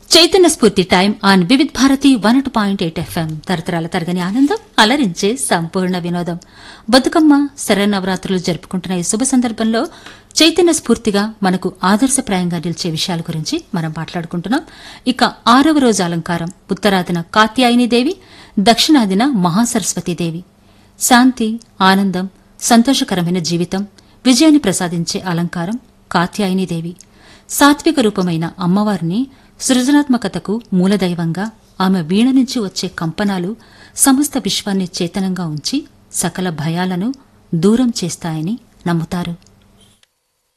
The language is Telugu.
Chaitanya Spoorthi time on Vividh Bharati one two point eight FM తరతరాల తరగని ఆనందం అలరించే సంపూర్ణ వినోదం బతుకమ్మ శరన్నవరాత్రులు జరుపుకుంటున్న ఈ శుభ సందర్భంలో చైతన్య స్ఫూర్తిగా మనకు ఆదర్శప్రాయంగా నిలిచే విషయాల గురించి మనం మాట్లాడుకుంటున్నాం ఇక ఆరవ రోజు అలంకారం ఉత్తరాదిన కాత్యాయనిదేవి దక్షిణాదిన మహాసరస్వతీదేవి శాంతి ఆనందం సంతోషకరమైన జీవితం విజయాన్ని ప్రసాదించే అలంకారం కాత్యాయనిదేవి సాత్విక రూపమైన అమ్మవారిని సృజనాత్మకతకు మూలదైవంగా ఆమె వీణ నుంచి వచ్చే కంపనాలు సమస్త విశ్వాన్ని చేతనంగా ఉంచి సకల భయాలను దూరం చేస్తాయని నమ్ముతారు